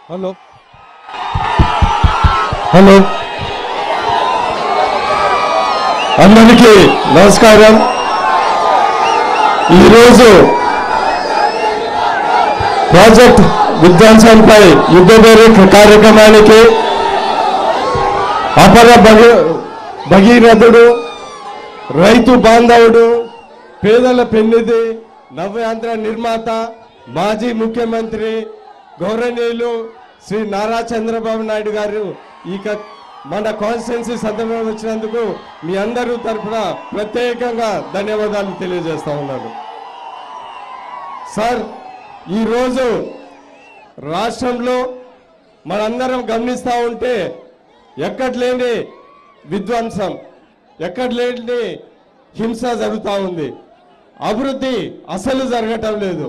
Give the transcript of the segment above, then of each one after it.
hello hello అందరికీ నమస్కారం ఈరోజు ప్రాజెక్ట్ విధ్వంసంపై యుద్ధబేరి కార్యక్రమానికి అపర భగీ భగీరథుడు రైతు బాంధవుడు పేదల పెన్నిధి నవ్యాంధ్ర నిర్మాత మాజీ ముఖ్యమంత్రి గౌరవనీయులు శ్రీ నారా చంద్రబాబు నాయుడు గారు ఇక మన కాన్స్టిట్యున్సీ సందర్భంగా వచ్చినందుకు మీ అందరూ తరఫున ప్రత్యేకంగా ధన్యవాదాలు తెలియజేస్తా ఉన్నాను సార్ ఈరోజు రాష్ట్రంలో మనందరం గమనిస్తూ ఉంటే ఎక్కడ లేని విధ్వంసం ఎక్కడ లేని హింస జరుగుతూ ఉంది అభివృద్ధి అసలు జరగటం లేదు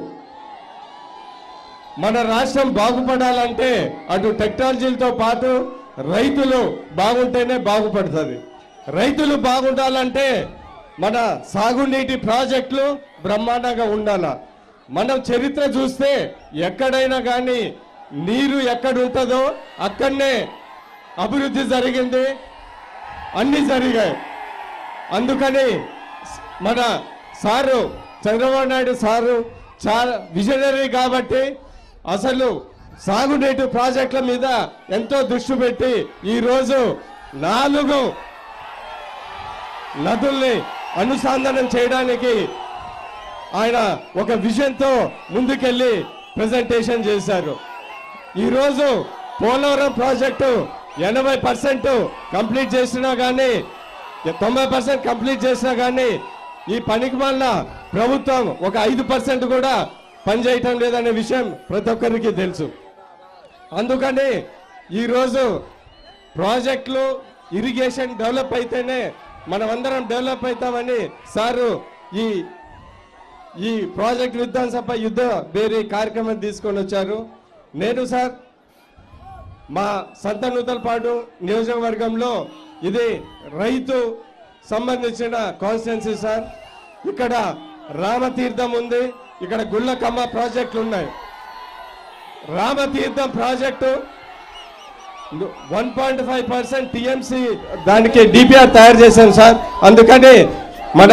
మన రాష్ట్రం బాగుపడాలంటే అటు టెక్నాలజీలతో పాటు రైతులు బాగుంటేనే బాగుపడుతుంది రైతులు బాగుండాలంటే మన సాగునీటి ప్రాజెక్టులు బ్రహ్మాండంగా ఉండాల మనం చరిత్ర చూస్తే ఎక్కడైనా కానీ నీరు ఎక్కడ ఉంటుందో అక్కడనే అభివృద్ధి జరిగింది అన్ని జరిగాయి అందుకని మన సారు చంద్రబాబు నాయుడు సారు చాలా విజనరీ కాబట్టి అసలు సాగునీటి ప్రాజెక్టుల మీద ఎంతో దృష్టి పెట్టి ఈరోజు నాలుగు నదుల్ని అనుసంధానం చేయడానికి ఆయన ఒక విజన్తో ముందుకెళ్ళి ప్రజెంటేషన్ చేశారు ఈరోజు పోలవరం ప్రాజెక్టు ఎనభై పర్సెంట్ కంప్లీట్ చేసినా కానీ తొంభై పర్సెంట్ కంప్లీట్ చేసినా కానీ ఈ పనికి వల్ల ప్రభుత్వం ఒక ఐదు పర్సెంట్ కూడా పనిచేయటం లేదనే విషయం ప్రతి ఒక్కరికి తెలుసు అందుకని ఈరోజు ప్రాజెక్టులు ఇరిగేషన్ డెవలప్ అయితేనే మనమందరం డెవలప్ అవుతామని సారు ఈ ఈ ప్రాజెక్ట్ విధ్వంసపై యుద్ధ బేరీ కార్యక్రమం తీసుకొని వచ్చారు నేను సార్ మా సంత నూతలపాడు నియోజకవర్గంలో ఇది రైతు సంబంధించిన కాన్స్టిట్యున్సీ సార్ ఇక్కడ రామతీర్థం ఉంది ఇక్కడ గుళ్ళకమ్మ ప్రాజెక్టులు ఉన్నాయి Ramatheertham project one point five percent TMC దానికి డిపిఆర్ తయారు చేశాం సార్ అందుకని మన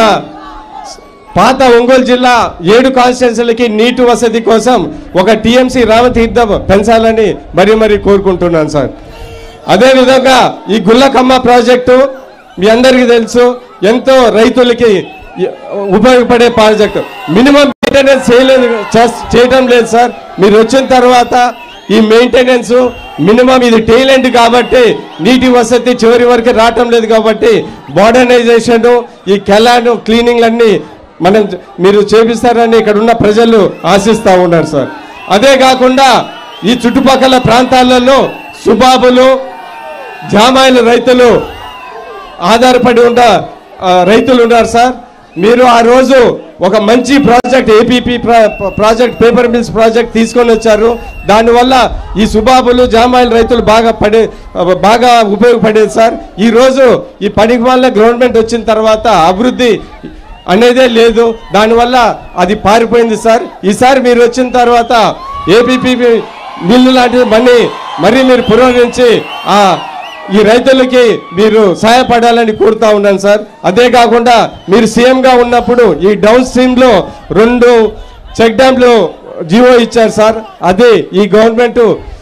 పాత ఒంగోలు జిల్లా ఏడు కాన్స్టిట్యున్సీలకి నీటి వసతి కోసం ఒక టీఎంసీ రామతీర్థం పెంచాలని మరీ మరీ కోరుకుంటున్నాను సార్ అదేవిధంగా ఈ గుల్లకమ్మ ప్రాజెక్టు మీ అందరికీ తెలుసు ఎంతో రైతులకి ఉపయోగపడే ప్రాజెక్టు మినిమం మెయింటెనెన్స్ చేయలేదు చేస్- చేయటం లేదు సార్ మీరు వచ్చిన తర్వాత ఈ మెయింటెనెన్స్ మినిమం ఇది టైలెంట్ కాబట్టి నీటి వసతి చివరి వరకు రావటం లేదు కాబట్టి మోడర్నైజేషన్ ఈ కెలాన్ క్లీనింగ్లన్నీ మనం మీరు చేపిస్తారని ఇక్కడ ఉన్న ప్రజలు ఆశిస్తూ ఉన్నారు సార్ అదే కాకుండా ఈ చుట్టుపక్కల ప్రాంతాలలో సుబాబులు జామాయిల రైతులు ఆధారపడి ఉన్న ఆ, రైతులు ఉన్నారు సార్ మీరు ఆ రోజు ఒక మంచి project APP project paper mills project తీసుకొని వచ్చారు దానివల్ల ఈ సుబాబులు జామాయిల రైతులు బాగా పడే బాగా ఉపయోగపడేది సార్ ఈ రోజు ఈ పనికి వల్ల గవర్నమెంట్ వచ్చిన తర్వాత అభివృద్ధి అనేదే లేదు దానివల్ల అది పారిపోయింది సార్ ఈసారి మీరు వచ్చిన తర్వాత ఏపీపీ మిల్లు లాంటి మనీ మరీ మీరు పునరుద్ధరించి ఆ ఈ రైతులకి మీరు సహాయపడాలని కోరుతా ఉన్నాను సార్ అదే కాకుండా మీరు సీఎంగా ఉన్నప్పుడు ఈ డౌన్ స్ట్రీమ్లో రెండు చెక్ డ్యాంలు జీవో ఇచ్చారు సార్ అదే ఈ గవర్నమెంట్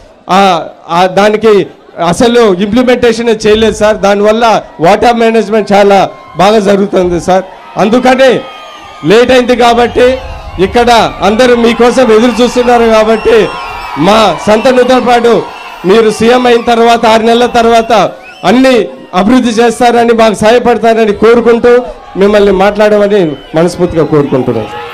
దానికి అసలు ఇంప్లిమెంటేషన్ చేయలేదు సార్ దానివల్ల వాటర్ మేనేజ్మెంట్ చాలా బాగా జరుగుతుంది సార్ అందుకని లేట్ అయింది కాబట్టి ఇక్కడ అందరూ మీకోసం ఎదురు చూస్తున్నారు కాబట్టి మా సంత నూతనపాడు మీరు సీఎం అయిన తర్వాత ఆరు నెలల తర్వాత అన్ని అభివృద్ధి చేస్తారని మాకు సహాయపడతారని కోరుకుంటూ మిమ్మల్ని మాట్లాడమని మనస్ఫూర్తిగా కోరుకుంటున్నాను